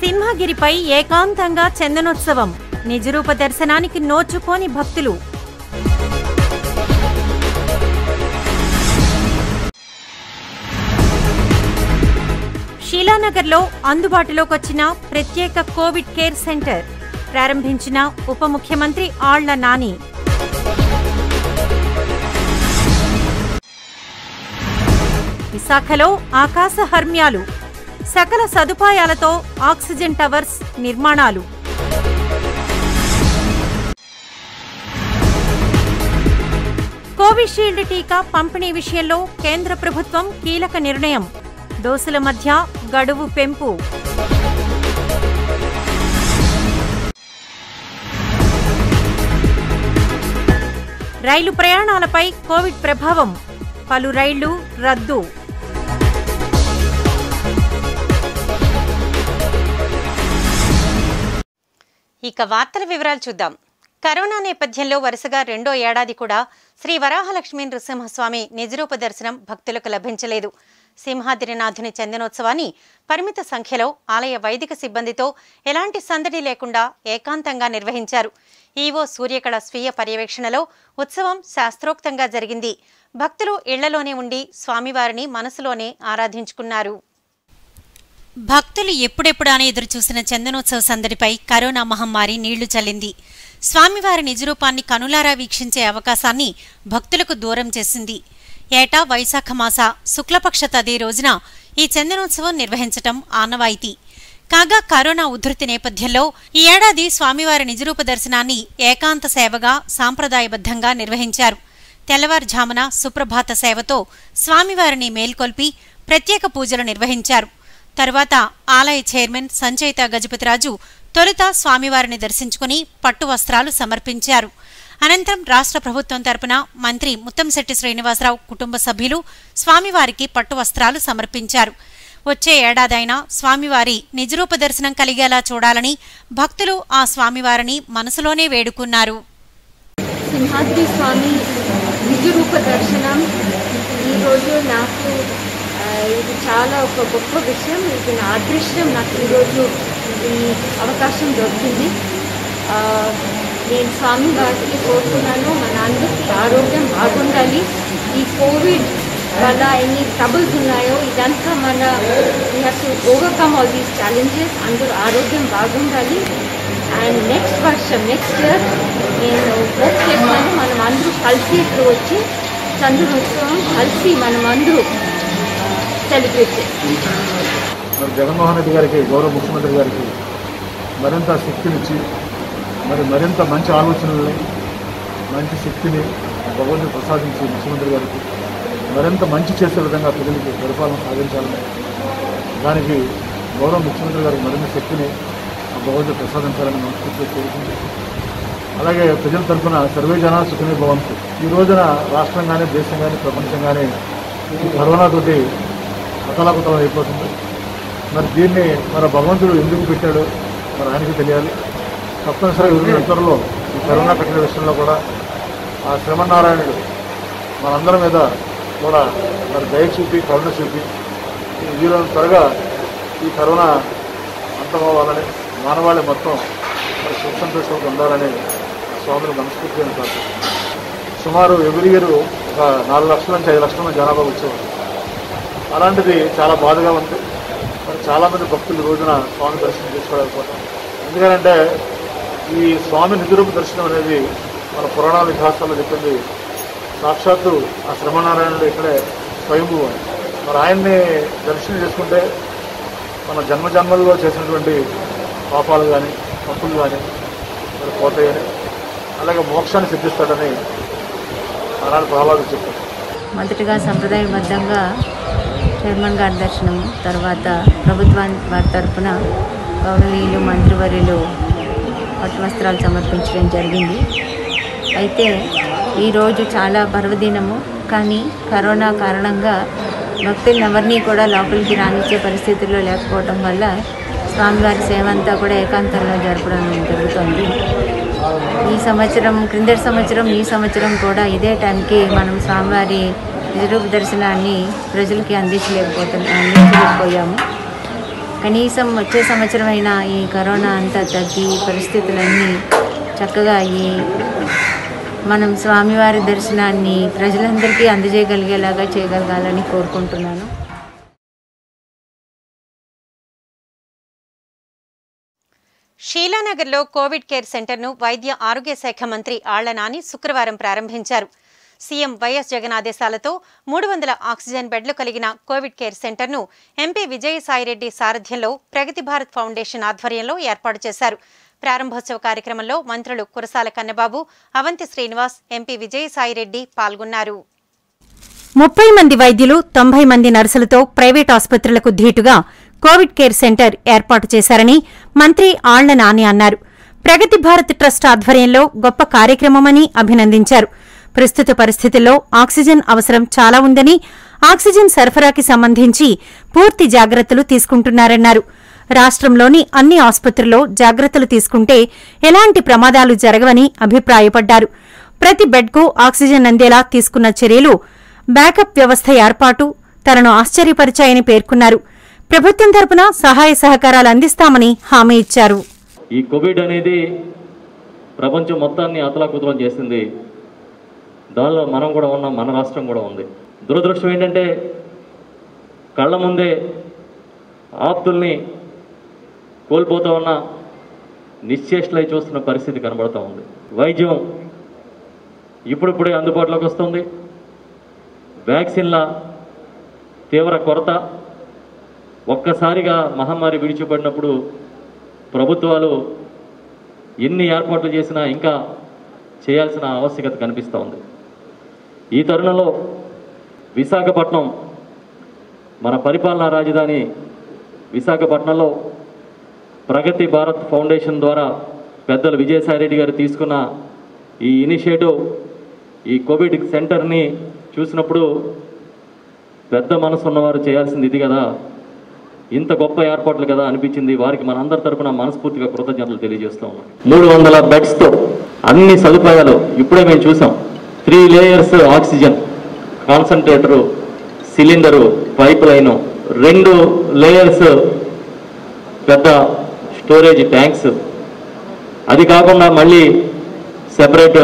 సింహగిరిపై ఏకాంతంగా చందనోత్సవం నిజరూప దర్శనానికి నోచుకోని భక్తులు షీలానగర్లో అందుబాటులోకి వచ్చిన ప్రత్యేక కోవిడ్ కేర్ సెంటర్ ప్రారంభించిన ఉప ముఖ్యమంత్రి ఆళ్ల నాని విశాఖలో ఆకాశ హర్మ్యాలు సకల సదుపాయాలతో ఆక్సిజన్ టవర్స్ నిర్మాణాలు కోవిషీల్డ్ టీకా పంపిణీ విషయంలో కేంద్ర ప్రభుత్వం కీలక నిర్ణయం డోసుల మధ్య గడువు పెంపు రైలు ప్రయాణాలపై కోవిడ్ ప్రభావం పలు రైళ్లు రద్దు ఇక వార్తల వివరాలు చూద్దాం కరోనా నేపథ్యంలో వరుసగా రెండో ఏడాది కూడా శ్రీ వరాహలక్ష్మీ నృసింహస్వామి నిజరూప దర్శనం భక్తులకు లభించలేదు సింహాద్రినాథుని చందనోత్సవాన్ని పరిమిత సంఖ్యలో ఆలయ వైదిక సిబ్బందితో ఎలాంటి సందడి లేకుండా ఏకాంతంగా నిర్వహించారు ఈవో సూర్యకళ స్వీయ పర్యవేక్షణలో ఉత్సవం శాస్త్రోక్తంగా జరిగింది భక్తులు ఇళ్లలోనే ఉండి స్వామివారిని మనసులోనే ఆరాధించుకున్నారు భక్తులు ఎప్పుడెప్పుడా అని ఎదురుచూసిన చందనోత్సవ సందడిపై కరోనా మహమ్మారి నీళ్లు చల్లింది స్వామివారి నిజరూపాన్ని కనులారా వీక్షించే అవకాశాన్ని భక్తులకు దూరం చేసింది ఏటా వైశాఖ మాస శుక్లపక్ష తదే రోజున ఈ చందనోత్సవం నిర్వహించటం ఆనవాయితీ కాగా కరోనా ఉధృతి నేపథ్యంలో ఈ ఏడాది స్వామివారి నిజరూప దర్శనాన్ని ఏకాంత సేవగా సాంప్రదాయబద్ధంగా నిర్వహించారు తెల్లవారుఝామున సుప్రభాత సేవతో స్వామివారిని మేల్కొల్పి ప్రత్యేక పూజలు నిర్వహించారు తరువాత ఆలయ చైర్మన్ సంచయిత గజపతిరాజు తొలుత స్వామివారిని దర్శించుకుని పట్టు వస్త్రాలు సమర్పించారు అనంతరం రాష్ట్ర ప్రభుత్వం తరపున మంత్రి ముత్తంశెట్టి శ్రీనివాసరావు కుటుంబ సభ్యులు స్వామివారికి పట్టు వస్త్రాలు సమర్పించారు వచ్చే ఏడాదైనా స్వామివారి నిజరూప దర్శనం కలిగేలా చూడాలని భక్తులు ఆ స్వామివారిని మనసులోనే వేడుకున్నారు సింహాద్రి స్వామి నిజరూప దర్శనం ఈరోజు నాకు ఆ, ఇది చాలా ఒక గొప్ప విషయం ఇది నా అదృష్టం నాకు ఈరోజు ఈ అవకాశం దొరికింది ఆ, నేను స్వామి వారికి కోరుకున్నాను మన అందరికీ ఆరోగ్యం బాగుండాలి ఈ కోవిడ్ వల్ల ఎన్ని ట్రబుల్స్ ఉన్నాయో ఇదంతా మన we have to overcome all these challenges అందరూ ఆరోగ్యం బాగుండాలి అండ్ నెక్స్ట్ వర్షం నెక్స్ట్ ఇయర్ నేను హోప్ చేస్తాను మనం అందరూ కలిసి ఇక్కడ వచ్చి చంద్రోత్సవం కలిసి మనం అందరూ సెలబ్రేట్ చేస్తాం మరి జగన్మోహన్ రెడ్డి గారికి గౌరవ ముఖ్యమంత్రి గారికి మరింత శక్తినిచ్చి మరి మరింత మంచి ఆలోచనల్ని మంచి శక్తిని భగవంతుడు ప్రసాదించి ముఖ్యమంత్రి గారికి మరింత మంచి చేసే విధంగా ప్రజలకు పరిపాలన సాగించాలని దానికి గౌరవ ముఖ్యమంత్రి గారికి మరింత శక్తిని ఆ భగవంతుడు ప్రసాదించాలని మనస్ఫూర్తిగా కోరుకుంటున్నాను అలాగే ప్రజల తరఫున సర్వే జనా సుఖమే భవంతు ఈ రోజున రాష్ట్రం కానీ దేశం కానీ ప్రపంచం కానీ ఈ కరోనా తోటి అతలాకుతలం అయిపోతుంది మరి దీన్ని మన భగవంతుడు ఎందుకు పెట్టాడో మరి ఆయనకి తెలియాలి తప్పనిసరిగా వివిధ త్వరలో ఈ కరోనా కట్టిన విషయంలో కూడా ఆ శ్రమనారాయణుడు మనందరి మీద కూడా మరి దయ చూపి కరుణ చూపి ఈ వీళ్ళని త్వరగా ఈ కరోనా అంతమవ్వాలని మానవాళి మొత్తం మరి సుఖ సంతోషాలతో ఉండాలని ఆ స్వామిని మనస్ఫూర్తిగా ప్రార్థిస్తున్నాను సుమారు ఎవరి ఇయర్ ఒక నాలుగు లక్షల నుంచి ఐదు లక్షల మంది జనాభా వచ్చేవారు అలాంటిది చాలా బాధగా ఉంది మరి చాలామంది భక్తులు ఈ రోజున స్వామి దర్శనం చేసుకోలేకపోతాం ఎందుకంటే ఈ స్వామి నిజరూప దర్శనం అనేది మన పురాణాల ఇతిహాసాల్లో చెప్పింది సాక్షాత్తు ఆ శ్రమనారాయణుడు ఇక్కడే స్వయంభూ అని మరి ఆయన్ని దర్శనం చేసుకుంటే మన జన్మ జన్మల్లో చేసినటువంటి పాపాలు కానీ తప్పులు కానీ మరి పోతాయని అలాగే మోక్షాన్ని సిద్ధిస్తాడని ఆనాడు ప్రభావితం చెప్పారు మొదటగా సంప్రదాయబద్ధంగా చైర్మన్ గారి దర్శనం తర్వాత ప్రభుత్వం వారి తరపున గౌరవనీయులు మంత్రివర్యులు పట్టు వస్త్రాలు సమర్పించడం జరిగింది అయితే ఈరోజు చాలా పర్వదినము కానీ కరోనా కారణంగా భక్తులను ఎవరినీ కూడా లోపలికి రానిచ్చే పరిస్థితుల్లో లేకపోవడం వల్ల స్వామివారి సేవ అంతా కూడా ఏకాంతంలో జరపడం జరుగుతుంది ఈ సంవత్సరం క్రిందటి సంవత్సరం ఈ సంవత్సరం కూడా ఇదే టైంకి మనం స్వామివారి నిజరూప దర్శనాన్ని ప్రజలకి అందించలేకపోతున్నా అందించలేకపోయాము కనీసం వచ్చే సంవత్సరం అయినా ఈ కరోనా అంతా తగ్గి పరిస్థితులన్నీ చక్కగా అయ్యి మనం స్వామివారి దర్శనాన్ని ప్రజలందరికీ అందజేయగలిగేలాగా చేయగలగాలని కోరుకుంటున్నాను షీలానగర్లో కోవిడ్ కేర్ సెంటర్ను వైద్య ఆరోగ్య శాఖ మంత్రి ఆళ్ల నాని శుక్రవారం ప్రారంభించారు సీఎం వైఎస్ జగన్ ఆదేశాలతో మూడు వందల ఆక్సిజన్ బెడ్లు కలిగిన కోవిడ్ కేర్ సెంటర్ను ఎంపీ విజయసాయిరెడ్డి సారథ్యంలో ప్రగతి భారత్ ఫౌండేషన్ ఆధ్వర్యంలో ఏర్పాటు చేశారు ప్రారంభోత్సవ కార్యక్రమంలో మంత్రులు కురసాల కన్నబాబు అవంతి శ్రీనివాస్ ఎంపీ విజయసాయిరెడ్డి పాల్గొన్నారు ముప్పై మంది వైద్యులు తొంభై మంది నర్సులతో ప్రైవేట్ ఆసుపత్రులకు ధీటుగా కోవిడ్ కేర్ సెంటర్ ఏర్పాటు చేశారని మంత్రి ఆళ్ల నాని అన్నారు ప్రగతి భారత్ ట్రస్ట్ ఆధ్వర్యంలో గొప్ప కార్యక్రమమని అభినందించారు ప్రస్తుత పరిస్థితుల్లో ఆక్సిజన్ అవసరం చాలా ఉందని ఆక్సిజన్ సరఫరాకి సంబంధించి పూర్తి జాగ్రత్తలు తీసుకుంటున్నారన్నారు రాష్ట్రంలోని అన్ని ఆసుపత్రుల్లో జాగ్రత్తలు తీసుకుంటే ఎలాంటి ప్రమాదాలు జరగవని అభిప్రాయపడ్డారు ప్రతి బెడ్కు ఆక్సిజన్ అందేలా తీసుకున్న చర్యలు బ్యాకప్ వ్యవస్థ ఏర్పాటు తనను ఆశ్చర్యపరిచాయని పేర్కొన్నారు ప్రభుత్వం తరపున సహాయ సహకారాలు అందిస్తామని హామీ ఇచ్చారు ఈ కోవిడ్ అనేది ప్రపంచం మొత్తాన్ని అతలాకుతలం చేసింది దానిలో మనం కూడా ఉన్నాం మన రాష్ట్రం కూడా ఉంది దురదృష్టం ఏంటంటే కళ్ళ ముందే ఆప్తుల్ని కోల్పోతూ ఉన్న నిశ్చేష్లై చూస్తున్న పరిస్థితి కనబడుతూ ఉంది వైద్యం ఇప్పుడిప్పుడే అందుబాటులోకి వస్తుంది వ్యాక్సిన్ల తీవ్ర కొరత ఒక్కసారిగా మహమ్మారి విడిచిపడినప్పుడు ప్రభుత్వాలు ఎన్ని ఏర్పాట్లు చేసినా ఇంకా చేయాల్సిన ఆవశ్యకత కనిపిస్తూ ఉంది ఈ తరుణంలో విశాఖపట్నం మన పరిపాలనా రాజధాని విశాఖపట్నంలో ప్రగతి భారత్ ఫౌండేషన్ ద్వారా పెద్దలు విజయసాయిరెడ్డి గారు తీసుకున్న ఈ ఇనిషియేటివ్ ఈ కోవిడ్ సెంటర్ని చూసినప్పుడు పెద్ద మనసు ఉన్నవారు చేయాల్సింది ఇది కదా ఇంత గొప్ప ఏర్పాట్లు కదా అనిపించింది వారికి మనందరి తరపున మనస్ఫూర్తిగా కృతజ్ఞతలు తెలియజేస్తూ ఉన్నాం మూడు వందల బెడ్స్తో అన్ని సదుపాయాలు ఇప్పుడే మేము చూసాం three layers oxygen concentrator cylinder pipe line రెండు లేయర్స్ పెద్ద స్టోరేజ్ ట్యాంక్స్ అది కాకుండా మళ్ళీ సెపరేట్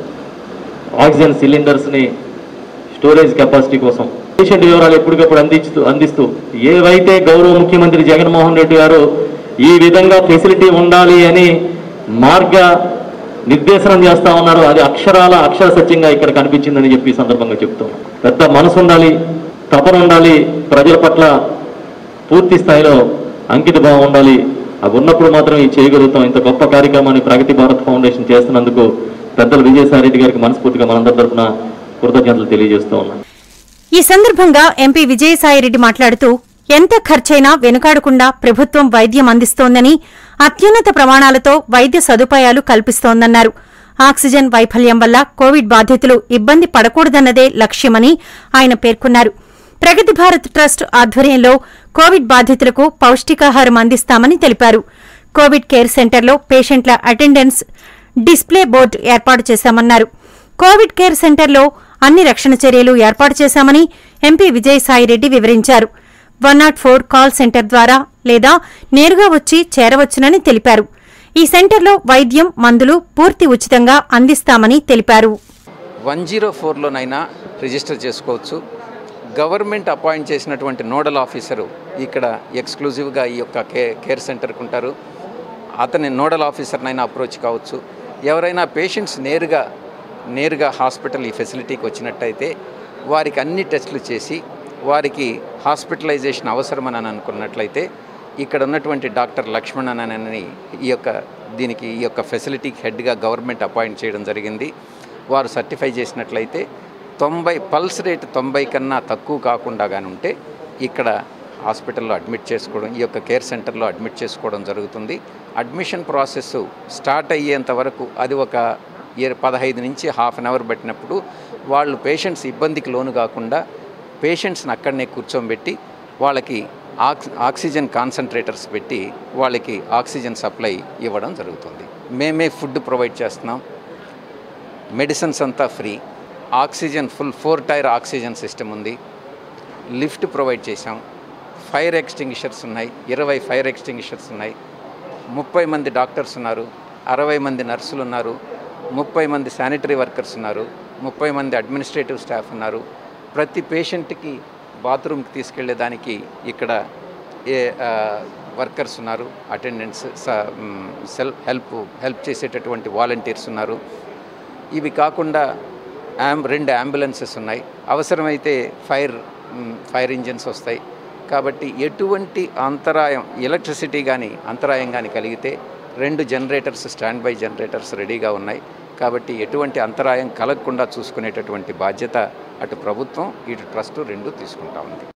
ఆక్సిజన్ సిలిండర్స్ని స్టోరేజ్ కెపాసిటీ కోసం పేషెంట్ వివరాలు ఎప్పటికప్పుడు అందిస్తూ అందిస్తూ ఏవైతే గౌరవ ముఖ్యమంత్రి జగన్మోహన్ రెడ్డి గారు ఈ విధంగా ఫెసిలిటీ ఉండాలి అని మార్గ నిర్దేశనం చేస్తా ఉన్నారు అది అక్షరాల అక్షర సత్యంగా ఇక్కడ కనిపించిందని చెప్పి ఈ సందర్భంగా చెప్తున్నాం పెద్ద మనసు ఉండాలి తపన ఉండాలి ప్రజల పట్ల పూర్తి స్థాయిలో అంకిత భావం ఉండాలి అవి ఉన్నప్పుడు మాత్రం ఇది చేయగలుగుతాం ఇంత గొప్ప కార్యక్రమాన్ని ప్రగతి భారత్ ఫౌండేషన్ చేస్తున్నందుకు పెద్దలు విజయసాయిరెడ్డి గారికి మనస్ఫూర్తిగా మనందరి తరఫున కృతజ్ఞతలు తెలియజేస్తూ ఉన్నాం ఈ సందర్భంగా ఎంపీ విజయసాయిరెడ్డి మాట్లాడుతూ ఎంత ఖర్చైనా వెనుకాడకుండా ప్రభుత్వం వైద్యం అందిస్తోందని అత్యున్నత ప్రమాణాలతో వైద్య సదుపాయాలు కల్పిస్తోందన్నారు ఆక్సిజన్ వైఫల్యం వల్ల కోవిడ్ బాధితులు ఇబ్బంది పడకూడదన్నదే లక్ష్యమని ఆయన పేర్కొన్నారు ప్రగతి భారత్ ట్రస్ట్ ఆధ్వర్యంలో కోవిడ్ బాధితులకు పౌష్టికాహారం అందిస్తామని తెలిపారు కోవిడ్ కేర్ సెంటర్లో పేషెంట్ల అటెండెన్స్ డిస్ప్లే బోర్డు ఏర్పాటు చేశామన్నారు కోవిడ్ కేర్ సెంటర్లో అన్ని రక్షణ చర్యలు ఏర్పాటు చేశామని ఎంపీ విజయసాయిరెడ్డి వివరించారు one nought four call centre ద్వారా లేదా నేరుగా వచ్చి చేరవచ్చునని తెలిపారు ఈ సెంటర్లో వైద్యం మందులు పూర్తి ఉచితంగా అందిస్తామని తెలిపారు వన్ జీరో ఫోర్లోనైనా రిజిస్టర్ చేసుకోవచ్చు గవర్నమెంట్ అపాయింట్ చేసినటువంటి నోడల్ ఆఫీసరు ఇక్కడ ఎక్స్క్లూజివ్గా ఈ యొక్క కే కేర్ సెంటర్కి ఉంటారు అతని నోడల్ ఆఫీసర్నైనా అప్రోచ్ కావచ్చు ఎవరైనా పేషెంట్స్ నేరుగా నేరుగా హాస్పిటల్ ఈ ఫెసిలిటీకి వచ్చినట్టయితే వారికి అన్ని టెస్టులు చేసి వారికి హాస్పిటలైజేషన్ అవసరమని అనుకున్నట్లయితే ఇక్కడ ఉన్నటువంటి డాక్టర్ లక్ష్మణన్ అని ఈ యొక్క దీనికి ఈ యొక్క ఫెసిలిటీకి హెడ్గా గవర్నమెంట్ అపాయింట్ చేయడం జరిగింది వారు సర్టిఫై చేసినట్లయితే తొంభై పల్స్ రేట్ తొంభై కన్నా తక్కువ కాకుండా కానీ ఉంటే ఇక్కడ హాస్పిటల్లో అడ్మిట్ చేసుకోవడం ఈ యొక్క కేర్ సెంటర్లో అడ్మిట్ చేసుకోవడం జరుగుతుంది అడ్మిషన్ ప్రాసెస్ స్టార్ట్ అయ్యేంత వరకు అది ఒక ఇర- పదహైదు నుంచి హాఫ్ అన్ అవర్ పెట్టినప్పుడు వాళ్ళు పేషెంట్స్ ఇబ్బందికి లోను కాకుండా పేషెంట్స్ని అక్కడనే కూర్చోబెట్టి వాళ్ళకి ఆక్సి ఆక్సిజన్ కాన్సన్ట్రేటర్స్ పెట్టి వాళ్ళకి ఆక్సిజన్ సప్లై ఇవ్వడం జరుగుతుంది మేమే ఫుడ్ ప్రొవైడ్ చేస్తున్నాం మెడిసిన్స్ అంతా free oxygen full four tier oxygen system ఉంది లిఫ్ట్ ప్రొవైడ్ చేసాం ఫైర్ ఎక్స్టింగ్విషర్స్ ఉన్నాయి ఇరవై ఫైర్ ఎక్స్టింగ్విషర్స్ ఉన్నాయి ముప్పై మంది డాక్టర్స్ ఉన్నారు అరవై మంది నర్సులు ఉన్నారు ముప్పై మంది శానిటరీ వర్కర్స్ ఉన్నారు ముప్పై మంది అడ్మినిస్ట్రేటివ్ స్టాఫ్ ఉన్నారు ప్రతి పేషెంట్కి బాత్రూమ్కి తీసుకెళ్లేదానికి ఇక్కడ ఏ వర్కర్స్ ఉన్నారు అటెండెంట్స్ సెల్ఫ్ హెల్ప్ హెల్ప్ చేసేటటువంటి వాలంటీర్స్ ఉన్నారు ఇవి కాకుండా యాం రెండు అంబులెన్సెస్ ఉన్నాయి అవసరమైతే ఫైర్ మ్, ఫైర్ ఇంజిన్స్ వస్తాయి కాబట్టి ఎటువంటి అంతరాయం ఎలక్ట్రిసిటీ కానీ అంతరాయం కానీ కలిగితే రెండు జనరేటర్స్ స్టాండ్ బై జనరేటర్స్ రెడీగా ఉన్నాయి కాబట్టి ఎటువంటి అంతరాయం కలగకుండా చూసుకునేటటువంటి బాధ్యత అటు ప్రభుత్వం ఇటు ట్రస్ట్ రెండు తీసుకుంటా ఉంది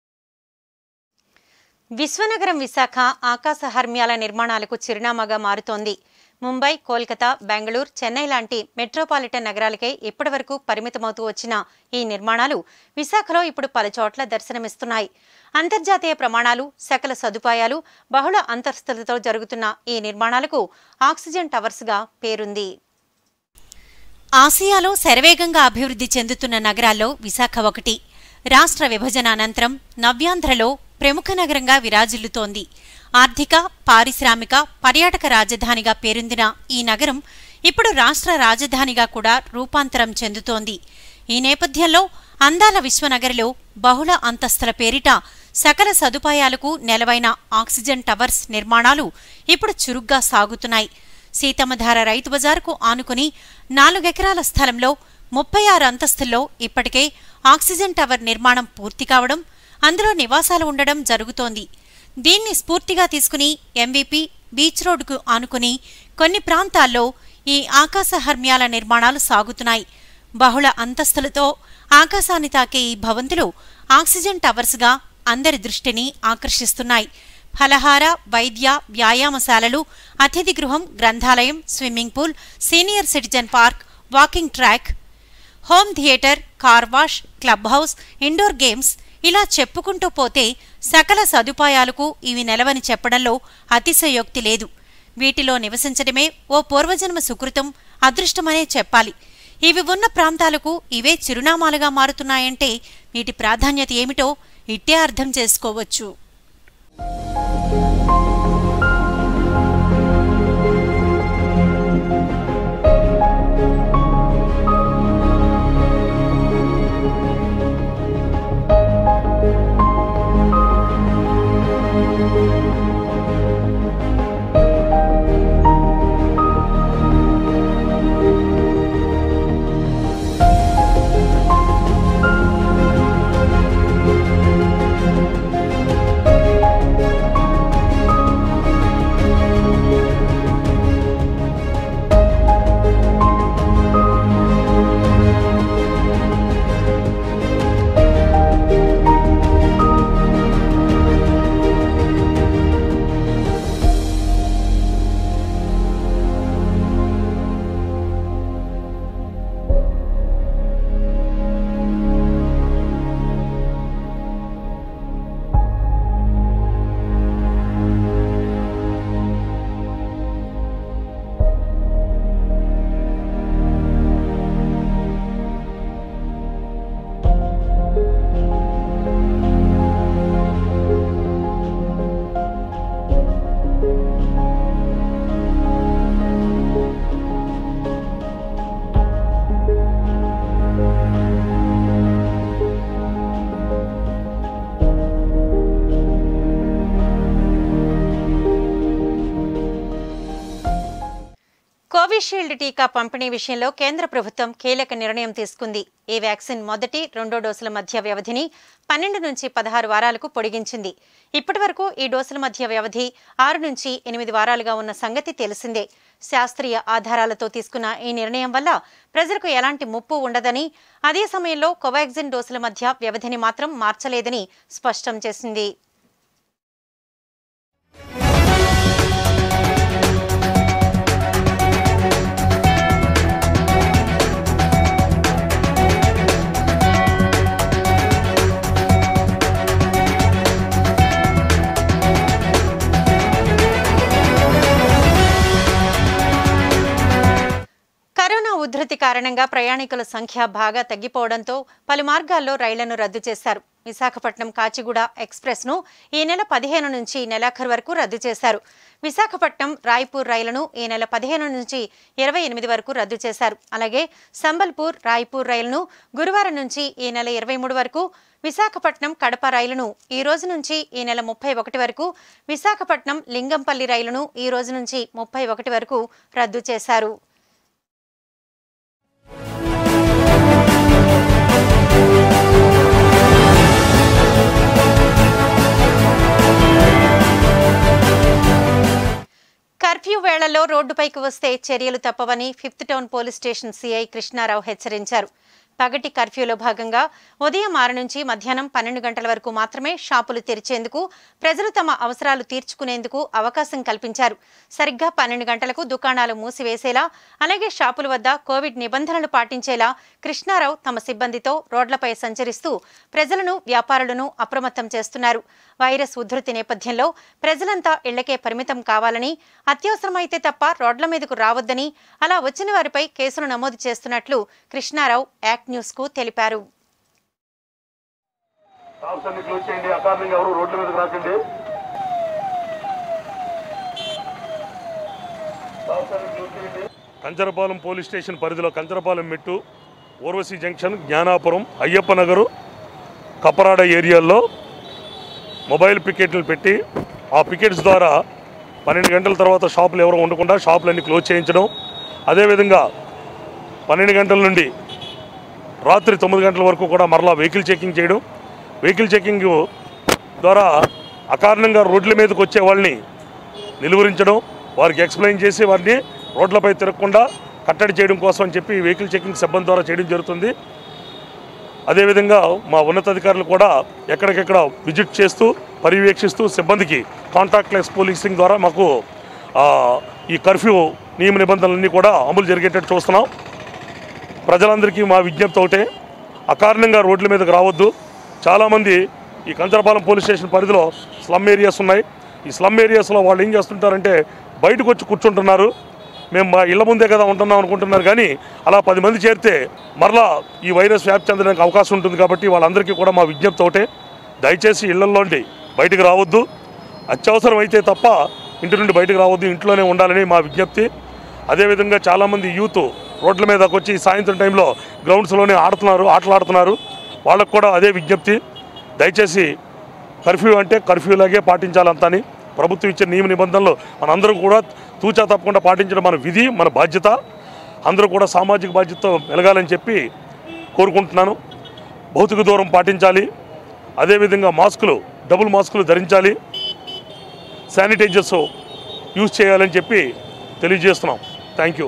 విశ్వనగరం విశాఖ ఆకాశ హర్మ్యాల నిర్మాణాలకు చిరునామాగా మారుతోంది ముంబై కోల్కతా బెంగళూరు చెన్నై లాంటి మెట్రోపాలిటన్ నగరాలకే ఇప్పటివరకు పరిమితమవుతూ వచ్చిన ఈ నిర్మాణాలు విశాఖలో ఇప్పుడు పలుచోట్ల దర్శనమిస్తున్నాయి అంతర్జాతీయ ప్రమాణాలు సకల సదుపాయాలు బహుళ అంతస్తులతో జరుగుతున్న ఈ నిర్మాణాలకు ఆక్సిజన్ టవర్స్గా పేరుంది ఆసియాలో శరవేగంగా అభివృద్ధి చెందుతున్న నగరాల్లో విశాఖ ఒకటి రాష్ట్ర విభజన అనంతరం నవ్యాంధ్రలో ప్రముఖ నగరంగా విరాజిల్లుతోంది ఆర్థిక పారిశ్రామిక పర్యాటక రాజధానిగా పేరొందిన ఈ నగరం ఇప్పుడు రాష్ట్ర రాజధానిగా కూడా రూపాంతరం చెందుతోంది ఈ నేపథ్యంలో అందాల విశ్వనగరిలో బహుళ అంతస్తుల పేరిట సకల సదుపాయాలకు నెలవైన ఆక్సిజన్ టవర్స్ నిర్మాణాలు ఇప్పుడు చురుగ్గా సాగుతున్నాయి సీతమ్మధార రైతు బజారుకు ఆనుకుని నాలుగెకరాల స్థలంలో ముప్పై ఆరు అంతస్తుల్లో ఇప్పటికే ఆక్సిజన్ టవర్ నిర్మాణం పూర్తి కావడం అందులో నివాసాలు ఉండడం జరుగుతోంది దీన్ని స్ఫూర్తిగా తీసుకుని ఎంవీపీ బీచ్ రోడ్డుకు ఆనుకుని కొన్ని ప్రాంతాల్లో ఈ ఆకాశ హర్మ్యాల నిర్మాణాలు సాగుతున్నాయి బహుళ అంతస్తులతో ఆకాశాన్ని తాకే ఈ భవంతులు ఆక్సిజన్ టవర్స్గా అందరి దృష్టిని ఆకర్షిస్తున్నాయి ఫలహార వైద్య వ్యాయామశాలలు అతిథి గృహం గ్రంథాలయం swimming pool senior citizen park walking track home theatre car wash club house indoor games ఇలా చెప్పుకుంటూ పోతే సకల సదుపాయాలకు ఇవి నెలవని చెప్పడంలో అతిశయోక్తి లేదు వీటిలో నివసించడమే ఓ పూర్వజన్మ సుకృతం అదృష్టమనే చెప్పాలి ఇవి ఉన్న ప్రాంతాలకు ఇవే చిరునామాలుగా మారుతున్నాయంటే వీటి ప్రాధాన్యత ఏమిటో ఇట్టే అర్థం చేసుకోవచ్చు కోవిషీల్డ్ టీకా పంపిణీ విషయంలో కేంద్ర ప్రభుత్వం కీలక నిర్ణయం తీసుకుంది ఈ వ్యాక్సిన్ మొదటి రెండో డోసుల మధ్య వ్యవధిని పన్నెండు నుంచి పదహారు వారాలకు పొడిగించింది ఇప్పటివరకు ఈ డోసుల మధ్య వ్యవధి ఆరు నుంచి ఎనిమిది వారాలుగా ఉన్న సంగతి తెలిసిందే శాస్త్రీయ ఆధారాలతో తీసుకున్న ఈ నిర్ణయం వల్ల ప్రజలకు ఎలాంటి ముప్పు ఉండదని అదే సమయంలో కోవాక్సిన్ డోసుల మధ్య వ్యవధిని మాత్రం మార్చలేదని స్పష్టం చేసింది కరోనా ఉధృతి కారణంగా ప్రయాణికుల సంఖ్య బాగా తగ్గిపోవడంతో పలు మార్గాల్లో రైళ్లను రద్దు చేశారు విశాఖపట్నం కాచిగూడ ఎక్స్ప్రెస్ను ఈ నెల పదిహేను నుంచి నెలాఖరు వరకు రద్దు చేశారు విశాఖపట్నం రాయ్పూర్ రైలును ఈ నెల పదిహేను నుంచి ఇరవై ఎనిమిది వరకు రద్దు చేశారు అలాగే సంబల్పూర్ రాయ్పూర్ రైలును గురువారం నుంచి ఈ నెల ఇరవై మూడు వరకు విశాఖపట్నం కడప రైలును ఈ రోజు నుంచి ఈ నెల ముప్పై ఒకటి వరకు విశాఖపట్నం లింగంపల్లి రైలును ఈ రోజు నుంచి ముప్పై ఒకటి వరకు రద్దు చేశారు కర్ఫ్యూ వేళల్లో రోడ్డుపైకి వస్తే చర్యలు తప్పవని fifth town police station CI Krishnarao హెచ్చరించారు పగటి కర్ఫ్యూలో భాగంగా ఉదయం ఆరు నుంచి మధ్యాహ్నం పన్నెండు గంటల వరకు మాత్రమే షాపులు తెరిచేందుకు ప్రజలు తమ అవసరాలు తీర్చుకునేందుకు అవకాశం కల్పించారు సరిగ్గా పన్నెండు గంటలకు దుకాణాలు మూసివేసేలా అలాగే షాపుల వద్ద కోవిడ్ నిబంధనలు పాటించేలా కృష్ణారావు తమ సిబ్బందితో రోడ్లపై సంచరిస్తూ ప్రజలను వ్యాపారులను అప్రమత్తం చేస్తున్నారు వైరస్ ఉధృతి నేపథ్యంలో ప్రజలంతా ఇళ్లకే పరిమితం కావాలని అత్యవసరమైతే తప్ప రోడ్ల మీదకు రావద్దని అలా వచ్చిన వారిపై కేసులు నమోదు చేస్తున్నట్లు కృష్ణారావు యాక్ట్ న్యూస్ కు తెలిపారు షాప్స్ అన్ని క్లోజ్ చేయండి అకారణంగా ఎవరు రోడ్ల మీదకి రాకండి షాప్స్ అన్ని క్లోజ్ చేయండి కంచరపాలెం పోలీస్ స్టేషన్ పరిధిలో కంచరపాలెం మెట్టు ఓర్వశి జంక్షన్ జ్ఞానాపురం అయ్యప్ప నగరు కపరాడ ఏరియాల్లో మొబైల్ పికెట్లు పెట్టి ఆ పికెట్స్ ద్వారా పన్నెండు గంటల తర్వాత షాపులు ఎవరు ఉండకుండా షాపులన్నీ క్లోజ్ చేయించడం అదేవిధంగా పన్నెండు గంటల నుండి రాత్రి తొమ్మిది గంటల వరకు కూడా మరలా వెహికల్ చెకింగ్ చేయడం వెహికల్ చెకింగ్ ద్వారా అకారణంగా రోడ్ల మీదకి వచ్చే వాళ్ళని నిలువరించడం వారికి ఎక్స్ప్లెయిన్ చేసి వారిని రోడ్లపై తిరగకుండా కట్టడి చేయడం కోసం అని చెప్పి వెహికల్ చెకింగ్ సిబ్బంది ద్వారా చేయడం జరుగుతుంది అదేవిధంగా మా ఉన్నతాధికారులు కూడా ఎక్కడికెక్కడ విజిట్ చేస్తూ పర్యవేక్షిస్తూ సిబ్బందికి కాంటాక్ట్లెస్ పోలీసింగ్ ద్వారా మాకు ఆ, ఈ కర్ఫ్యూ నియమ నిబంధనలన్నీ కూడా అమలు జరిగేటట్టు చూస్తున్నాం ప్రజలందరికీ మా విజ్ఞప్తి ఒకటే అకారణంగా రోడ్ల మీదకి రావద్దు చాలామంది ఈ కంచరపాలెం పోలీస్ స్టేషన్ పరిధిలో స్లమ్ ఏరియాస్ ఉన్నాయి ఈ స్లమ్ ఏరియాస్లో వాళ్ళు ఏం చేస్తుంటారంటే బయటకు వచ్చి కూర్చుంటున్నారు మేము మా ఇళ్ల ముందే కదా ఉంటున్నాం అనుకుంటున్నారు కానీ అలా పది మంది చేరితే మరలా ఈ వైరస్ వ్యాప్తి చెందడానికి అవకాశం ఉంటుంది కాబట్టి వాళ్ళందరికీ కూడా మా విజ్ఞప్తి ఒకటే దయచేసి ఇళ్లలోండి బయటకు రావద్దు అత్యవసరం అయితే తప్ప ఇంటి నుండి బయటకు రావద్దు ఇంట్లోనే ఉండాలని మా విజ్ఞప్తి అదేవిధంగా చాలామంది యూత్ రోడ్ల మీదకి వచ్చి సాయంత్రం టైంలో గ్రౌండ్స్లోనే ఆడుతున్నారు ఆటలు ఆడుతున్నారు వాళ్ళకు కూడా అదే విజ్ఞప్తి దయచేసి కర్ఫ్యూ అంటే కర్ఫ్యూలాగే పాటించాలంతని ప్రభుత్వం ఇచ్చే నియమ నిబంధనలు మనందరం కూడా తూచా తప్పకుండా పాటించడం మన విధి మన బాధ్యత అందరూ కూడా సామాజిక బాధ్యతతో మెలగాలని చెప్పి కోరుకుంటున్నాను భౌతిక దూరం పాటించాలి అదేవిధంగా మాస్కులు డబుల్ మాస్కులు ధరించాలి శానిటైజర్స్ యూజ్ చేయాలని చెప్పి తెలియజేస్తున్నాం థ్యాంక్ యూ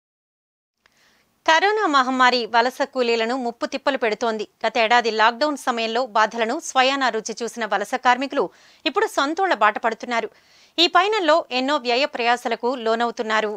కరోనా మహమ్మారి వలస కూలీలను ముప్పు తిప్పలు పెడుతోంది గత ఏడాది లాక్డౌన్ సమయంలో బాధలను స్వయానా రుచి చూసిన వలస కార్మికులు ఇప్పుడు సొంతూళ్ల బాట పడుతున్నారు ఈ పయనంలో ఎన్నో వ్యయ ప్రయాసలకు లోనవుతున్నారు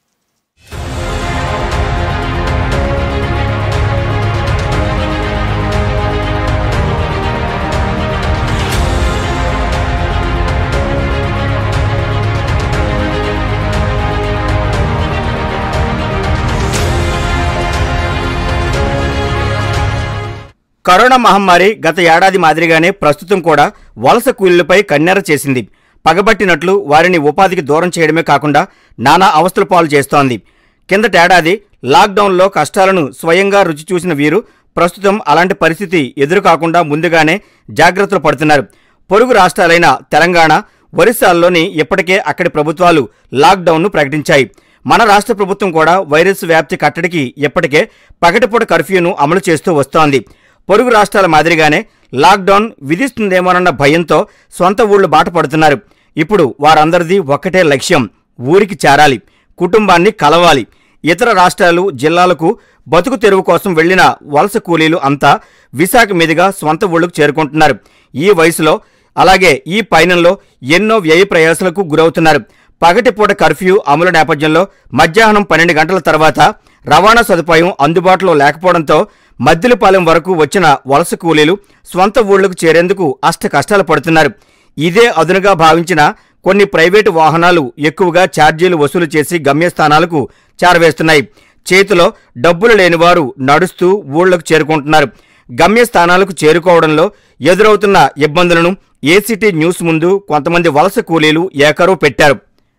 కరోనా మహమ్మారి గత ఏడాది మాదిరిగానే ప్రస్తుతం కూడా వలస కూలీలపై కన్నెర చేసింది పగబట్టినట్లు వారిని ఉపాధికి దూరం చేయడమే కాకుండా నానా అవస్థల పాలు చేస్తోంది కిందటేడాది లాక్డౌన్లో కష్టాలను స్వయంగా రుచి చూసిన వీరు ప్రస్తుతం అలాంటి పరిస్థితి ఎదురు కాకుండా ముందుగానే జాగ్రత్తలు పడుతున్నారు పొరుగు రాష్ట్రాలైన తెలంగాణ ఒరిస్సాల్లోని ఇప్పటికే అక్కడి ప్రభుత్వాలు లాక్డౌన్ను ప్రకటించాయి మన రాష్ట్ర ప్రభుత్వం కూడా వైరస్ వ్యాప్తి కట్టడికి ఇప్పటికే పగటిపూట కర్ఫ్యూను అమలు చేస్తూ వస్తోంది పొరుగు రాష్ట్రాల మాదిరిగానే లాక్డౌన్ విధిస్తుందేమోనన్న భయంతో సొంత ఊళ్ళు బాట పడుతున్నారు ఇప్పుడు వారందరిది ఒక్కటే లక్ష్యం ఊరికి చేరాలి కుటుంబాన్ని కలవాలి ఇతర రాష్ట్రాలు జిల్లాలకు బతుకు తెరువు కోసం వెళ్లిన వలస కూలీలు అంతా విశాఖ మీదుగా స్వంత ఊళ్ళకు చేరుకుంటున్నారు ఈ వయసులో అలాగే ఈ పయనంలో ఎన్నో వ్యయ ప్రయాసాలకు గురవుతున్నారు పగటిపూట కర్ఫ్యూ అమలు నేపథ్యంలో మధ్యాహ్నం పన్నెండు గంటల తర్వాత రవాణా సదుపాయం అందుబాటులో లేకపోవడంతో మద్దిలపాలెం వరకు వచ్చిన వలస కూలీలు స్వంత ఊళ్లకు చేరేందుకు అష్ట కష్టాలు పడుతున్నారు ఇదే అదునుగా భావించిన కొన్ని ప్రైవేటు వాహనాలు ఎక్కువగా ఛార్జీలు వసూలు చేసి గమ్యస్థానాలకు చేరవేస్తున్నాయి చేతిలో డబ్బులు లేనివారు నడుస్తూ ఊళ్ళకు చేరుకుంటున్నారు గమ్యస్థానాలకు చేరుకోవడంలో ఎదురవుతున్న ఇబ్బందులను ఏసీటీ న్యూస్ ముందు కొంతమంది వలస కూలీలు ఏకరువు పెట్టారు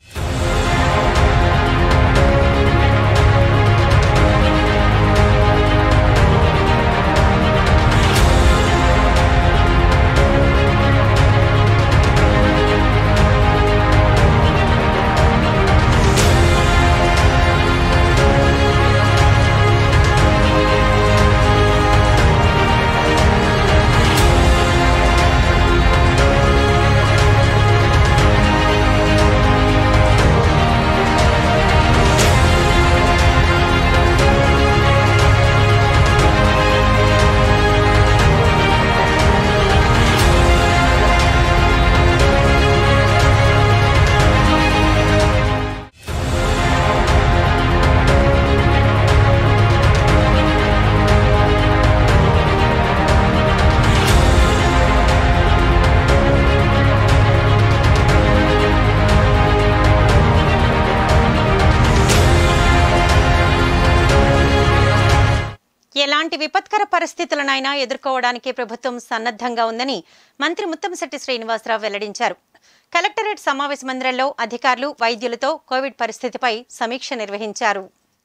ఎలాంటి విపత్కర పరిస్థితులనైనా ఎదుర్కోవడానికి ప్రభుత్వం సన్నద్ధంగా ఉందని మంత్రి ముత్తంశెట్టి శ్రీనివాసరావు వెల్లడించారు కలెక్టరేట్ సమావేశ మందిరంలో అధికారులు వైద్యులతో కోవిడ్ పరిస్థితిపై సమీక్ష నిర్వహించారు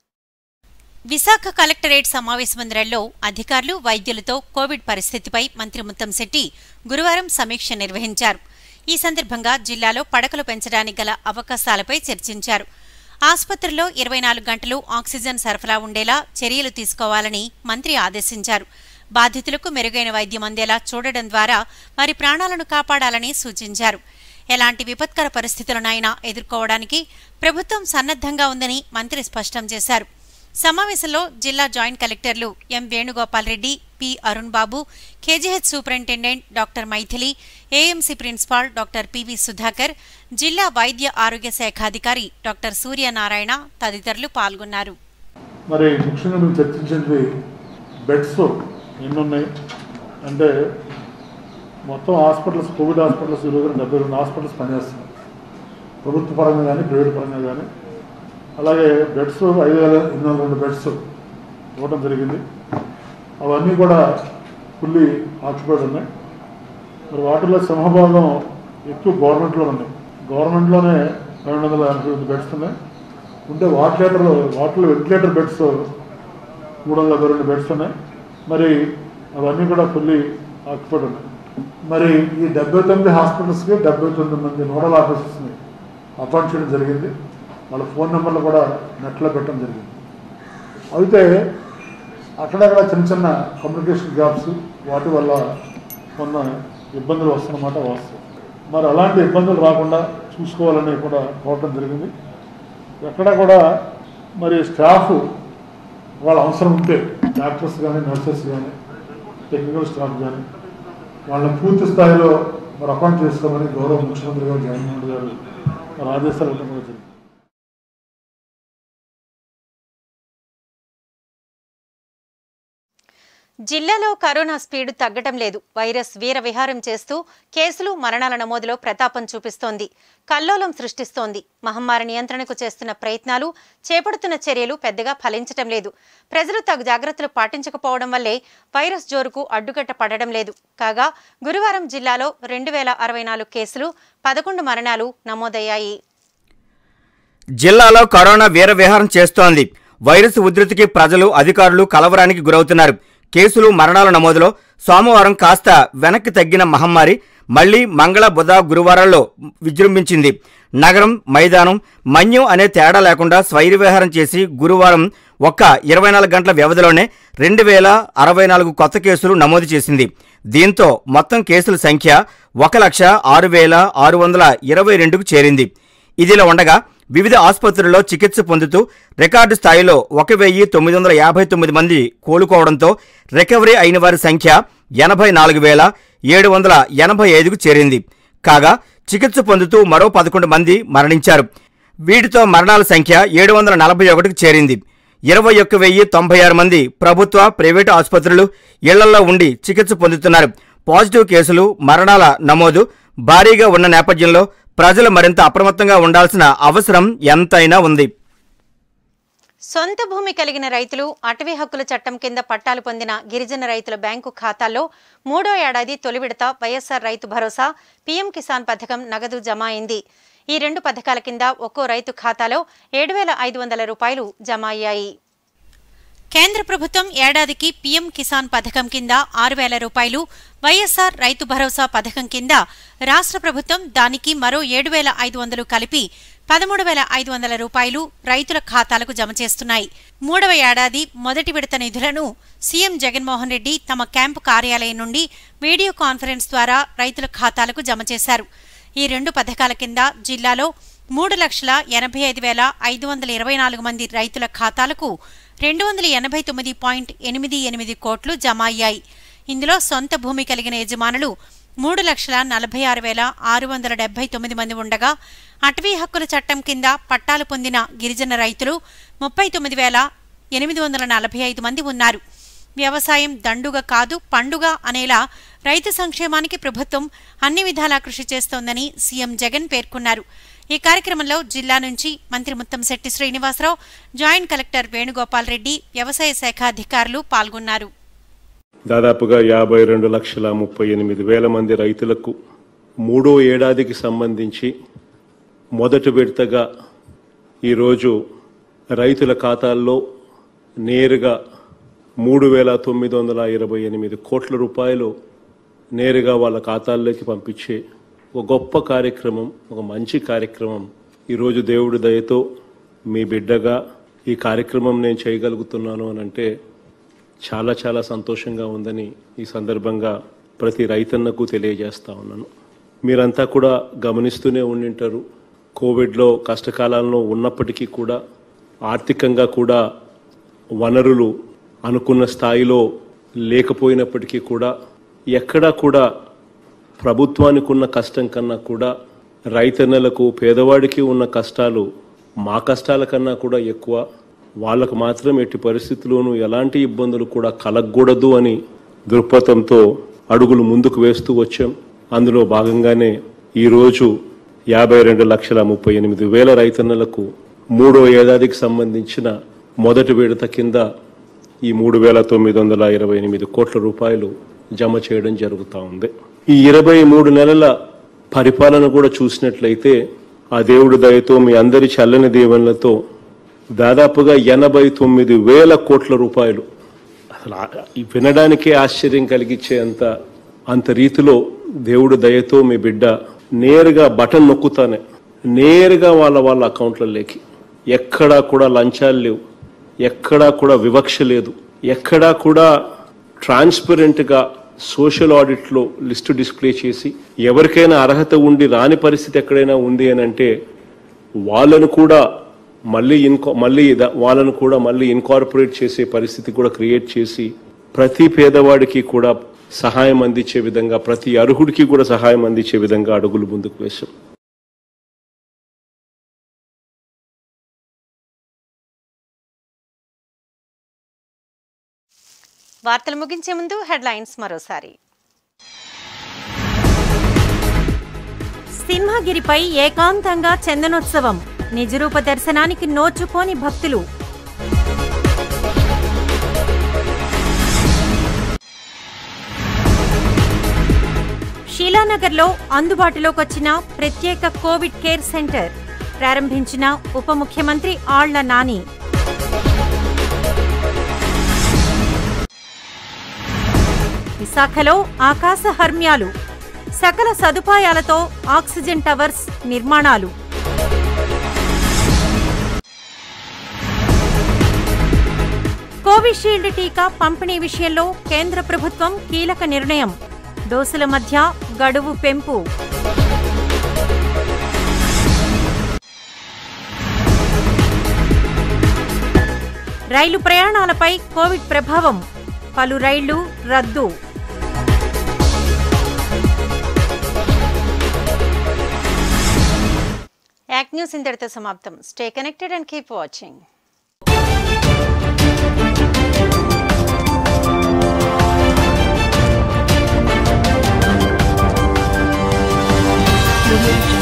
విశాఖ కలెక్టరేట్ సమావేశ మందిరంలో అధికారులు వైద్యులతో కోవిడ్ పరిస్థితిపై మంత్రి ముత్తంశెట్టి గురువారం సమీక్ష నిర్వహించారు ఈ సందర్భంగా జిల్లాలో పడకలు పెంచడానికి గల అవకాశాలపై చర్చించారు ఆసుపత్రిలో ఇరవై నాలుగు గంటలు ఆక్సిజన్ సరఫరా ఉండేలా చర్యలు తీసుకోవాలని మంత్రి ఆదేశించారు బాధితులకు మెరుగైన వైద్యం అందేలా చూడడం ద్వారా వారి ప్రాణాలను కాపాడాలని సూచించారు ఎలాంటి విపత్కర పరిస్థితులనైనా ఎదుర్కోవడానికి ప్రభుత్వం సన్నద్ధంగా ఉందని మంత్రి స్పష్టం చేశారు సమావేశంలో జిల్లా జాయింట్ కలెక్టర్లు M Venugopal Reddy P Arun Babu KGH superintendent doctor Mythili AMC principal doctor PV Sudhakar జిల్లా వైద్య ఆరోగ్య శాఖాధికారి డాక్టర్ సూర్యనారాయణ తదితరులు పాల్గొన్నారు మరి ముఖ్యంగా మేము చర్చించేది బెడ్స్ ఎన్ని ఉన్నాయి అంటే మొత్తం హాస్పిటల్స్ కోవిడ్ హాస్పిటల్స్ ఈ రోజున డెబ్బై రెండు హాస్పిటల్స్ పనిచేస్తున్నాయి ప్రభుత్వ పరంగా కానీ ప్రైవేట్ పరంగా కానీ అలాగే బెడ్స్ ఐదు వేల ఎనిమిది వందల రెండు బెడ్స్ ఇవ్వడం జరిగింది అవన్నీ కూడా ఫుల్లీ ఆక్యుపైడ్ ఉన్నాయి మరి వాటిలో సింహభాగం ఎక్కువ గవర్నమెంట్లో ఉన్నాయి గవర్నమెంట్లోనే రెండు వందల ఎనభై ఎనిమిది బెడ్స్ ఉన్నాయి ఉంటే వాటిలేటర్లో వాటిలో వెంటిలేటర్ బెడ్స్ మూడు వందల యాభై రెండు బెడ్స్ ఉన్నాయి మరి అవన్నీ కూడా ఫుల్లీ ఆక్యుపైడ్ ఉన్నాయి మరి ఈ డెబ్బై తొమ్మిది హాస్పిటల్స్కి డెబ్బై తొమ్మిది మంది నోడల్ ఆఫీసర్స్ని అపాయింట్ చేయడం జరిగింది వాళ్ళ ఫోన్ నెంబర్లు కూడా నెట్లో పెట్టడం జరిగింది అయితే అక్కడక్కడ చిన్న చిన్న కమ్యూనికేషన్ గ్యాప్స్ వాటి వల్ల కొన్న ఇబ్బందులు వస్తున్నమాట వాస్తవం మరి అలాంటి ఇబ్బందులు రాకుండా చూసుకోవాలని కూడా కోరడం జరిగింది ఎక్కడ కూడా మరి స్టాఫ్ వాళ్ళ అవసరం ఉంటే డాక్టర్స్ కానీ నర్సెస్ కానీ టెక్నికల్ స్టాఫ్ కానీ వాళ్ళని పూర్తి స్థాయిలో మరి అపాయింట్ చేసుకోమని గౌరవ ముఖ్యమంత్రి గారు జగన్మోహన్ రెడ్డి గారు మరి ఆదేశాలు ఇవ్వడం కూడా జరిగింది జిల్లాలో కరోనా స్పీడ్ తగ్గటం లేదు వైరస్ వీర విహారం చేస్తూ కేసులు మరణాల నమోదులో ప్రతాపం చూపిస్తోంది కల్లోలం సృష్టిస్తోంది మహమ్మారి నియంత్రణకు చేస్తున్న ప్రయత్నాలు చేపడుతున్న చర్యలు పెద్దగా ఫలించటం లేదు ప్రజలు తగు జాగ్రత్తలు పాటించకపోవడం వల్లే వైరస్ జోరుకు అడ్డుకట్ట పడడం లేదు కాగా గురువారం జిల్లాలో రెండు వేల అరవై నాలుగు కేసులు పదకొండు మరణాలు నమోదయ్యాయి జిల్లాలో కరోనా వీరవిహారం చేస్తోంది వైరస్ ఉధృతికి ప్రజలు అధికారులు కలవరానికి గురవుతున్నారు కేసులు మరణాల నమోదులో సోమవారం కాస్త వెనక్కి తగ్గిన మహమ్మారి మళ్లీ మంగళ బుధ గురువారాల్లో విజృంభించింది నగరం మైదానం మన్యం అనే తేడా లేకుండా స్వైరవిహారం చేసి గురువారం ఒక్క ఇరవై నాలుగు గంటల వ్యవధిలోనే రెండు వేల అరవై నాలుగు కొత్త కేసులు నమోదు చేసింది దీంతో మొత్తం కేసుల సంఖ్య ఒక లక్ష ఆరు వేల ఆరు వందల ఇరవై రెండుకు చేరింది ఇదిలా ఉండగా వివిధ ఆసుపత్రుల్లో చికిత్స పొందుతూ రికార్డు స్థాయిలో ఒక వెయ్యి తొమ్మిది వందల యాభై తొమ్మిది మంది కోలుకోవడంతో రికవరీ అయిన వారి సంఖ్య ఎనభై నాలుగు వేల ఏడు వందల ఎనభై ఐదుకు చేరింది కాగా చికిత్స పొందుతూ మరో పదకొండు మంది మరణించారు వీటితో మరణాల సంఖ్య ఏడు వందల నలభై ఒకటికి చేరింది ఇరవై ఒక్క వెయ్యి తొంభై ఆరు మంది ప్రభుత్వ ప్రైవేటు ఆసుపత్రులు ఇళ్లలో ఉండి చికిత్స పొందుతున్నారు పాజిటివ్ కేసులు మరణాల నమోదు భారీగా ఉన్న నేపథ్యంలో ప్రజలు మరింత అప్రమత్తంగా ఉండాల్సిన అవసరం ఎంతైనా ఉంది సొంత భూమి కలిగిన రైతులు అటవీ హక్కుల చట్టం కింద పట్టాలు పొందిన గిరిజన రైతుల బ్యాంకు ఖాతాల్లో మూడో ఏడాది తొలి విడత వైఎస్ఆర్ రైతు భరోసా పీఎం కిసాన్ పథకం నగదు జమ అయింది ఈ రెండు పథకాల కింద ఒక్కో రైతు ఖాతాలో ఏడు వేల ఐదు వందల రూపాయలు జమ అయ్యాయి కేంద్ర ప్రభుత్వం ఏడాదికి పీఎం కిసాన్ పథకం కింద ఆరు వేల రూపాయలు వైఎస్ఆర్ రైతు భరోసా పథకం కింద రాష్ట్ర ప్రభుత్వం దానికి మరో ఏడు వేల ఐదు వందలు కలిపి పదమూడు వేల ఐదు వందల రూపాయలు రైతుల ఖాతాలకు జమ చేస్తున్నాయి మూడవ ఏడాది మొదటి విడత నిధులను సీఎం జగన్మోహన్ రెడ్డి తమ క్యాంపు కార్యాలయం నుండి వీడియో కాన్ఫరెన్స్ ద్వారా రైతుల ఖాతాలకు జమ చేశారు ఈ రెండు పథకాల కింద జిల్లాలో మూడు లక్షల ఎనభై ఐదు వేల ఐదు వందల ఇరవై నాలుగు మంది రైతుల ఖాతాలకు రెండు వందల ఎనభై తొమ్మిది పాయింట్ ఎనిమిది ఎనిమిది కోట్లు జమ అయ్యాయి ఇందులో సొంత భూమి కలిగిన యజమానులు మూడు లక్షల నలభై ఆరు వేల ఆరు వందల డెబ్బై తొమ్మిది మంది ఉండగా అటవీ హక్కుల చట్టం కింద పట్టాలు పొందిన గిరిజన రైతులు ముప్పై తొమ్మిది వేల ఎనిమిది వందల నలభై ఐదు మంది ఉన్నారు వ్యవసాయం దండుగ కాదు పండుగ అనేలా రైతు సంక్షేమానికి ప్రభుత్వం అన్ని విధాలా కృషి చేస్తోందని సీఎం జగన్ పేర్కొన్నారు ఈ కార్యక్రమంలో జిల్లా నుంచి మంత్రి ముత్తంశెట్టి శ్రీనివాసరావు జాయింట్ కలెక్టర్ వేణుగోపాల్ రెడ్డి వ్యవసాయ శాఖ అధికారులు పాల్గొన్నారు దాదాపుగా యాభై రెండు లక్షల ముప్పై ఎనిమిది వేల మంది రైతులకు మూడో ఏడాదికి సంబంధించి మొదటి విడతగా ఈరోజు రైతుల ఖాతాల్లో నేరుగా మూడు వేల తొమ్మిది వందల ఇరవై ఎనిమిది కోట్ల రూపాయలు నేరుగా వాళ్ళ ఖాతాల్లోకి పంపించే ఒక గొప్ప కార్యక్రమం ఒక మంచి కార్యక్రమం ఈరోజు దేవుడి దయతో మీ బిడ్డగా ఈ కార్యక్రమం నేను చేయగలుగుతున్నాను అని అంటే చాలా చాలా సంతోషంగా ఉందని ఈ సందర్భంగా ప్రతి రైతన్నకు తెలియజేస్తా ఉన్నాను మీరంతా కూడా గమనిస్తూనే ఉండింటారు కోవిడ్లో కష్టకాలంలో ఉన్నప్పటికీ కూడా ఆర్థికంగా కూడా వనరులు అనుకున్న స్థాయిలో లేకపోయినప్పటికీ కూడా ఎక్కడా కూడా ప్రభుత్వానికి ఉన్న కష్టం కన్నా కూడా రైతన్నలకు పేదవాడికి ఉన్న కష్టాలు మా కష్టాల కన్నా కూడా ఎక్కువ వాళ్ళకు మాత్రం ఎట్టి పరిస్థితుల్లోనూ ఎలాంటి ఇబ్బందులు కూడా కలగకూడదు అని దృక్పథంతో అడుగులు ముందుకు వేస్తూ వచ్చాం అందులో భాగంగానే ఈరోజు యాభై రెండు లక్షల ముప్పై ఎనిమిది వేల రైతన్నలకు మూడో ఏడాదికి సంబంధించిన మొదటి విడత కింద ఈ మూడు వేల తొమ్మిది వందల ఇరవై ఎనిమిది కోట్ల రూపాయలు జమ చేయడం జరుగుతూ ఉంది ఈ ఇరవై మూడు నెలల పరిపాలన కూడా చూసినట్లయితే ఆ దేవుడి దయతో మీ అందరి చల్లని దీవెనలతో దాదాపుగా ఎనభై తొమ్మిది వేల కోట్ల రూపాయలు అసలు ఆ- ఈ వినడానికే ఆశ్చర్యం కలిగించే అంత అంత రీతిలో దేవుడి దయతో మీ బిడ్డ నేరుగా బటన్ నొక్కుతానే నేరుగా వాళ్ళ వాళ్ళ అకౌంట్లలోకి ఎక్కడా కూడా లంచాలు లేవు ఎక్కడా కూడా వివక్ష లేదు ఎక్కడా కూడా ట్రాన్స్పరెంట్గా సోషల్ ఆడిట్లో లిస్టు డిస్ప్లే చేసి ఎవరికైనా అర్హత ఉండి రాని పరిస్థితి ఎక్కడైనా ఉంది అని అంటే వాళ్ళను కూడా మళ్ళీ ఇన్కో మళ్ళీ ద- వాళ్ళను కూడా మళ్ళీ ఇన్కార్పొరేట్ చేసే పరిస్థితి కూడా క్రియేట్ చేసి ప్రతి పేదవాడికి కూడా సహాయం అందించే విధంగా ప్రతి అర్హుడికి కూడా సహాయం అందించే విధంగా అడుగులు ముందుకు వేశాం వార్తలు ముగించే ముందు హెడ్లైన్స్ మరోసారి సింహగిరిపై ఏకాంతంగా చందనోత్సవం నిజరూప దర్శనానికి నోచుకోని భక్తులు షీలానగర్లో అందుబాటులోకొచ్చిన ప్రత్యేక కోవిడ్ కేర్ సెంటర్ ప్రారంభించిన ఉప ముఖ్యమంత్రి ఆళ్ల నాని విశాఖలో ఆకాశ హర్మ్యాలు సకల సదుపాయాలతో ఆక్సిజన్ టవర్స్ నిర్మాణాలు కోవిషీల్డ్ టీకా పంపిణీ విషయంలో కేంద్ర ప్రభుత్వం కీలక నిర్ణయం డోసుల మధ్య గడువు పెంపు రైలు ప్రయాణాలపై కోవిడ్ ప్రభావం పలు రైళ్లు రద్దు యాక్ న్యూస్ ఇంతటితో సమాప్తం stay connected and keep watching Audio Jungle.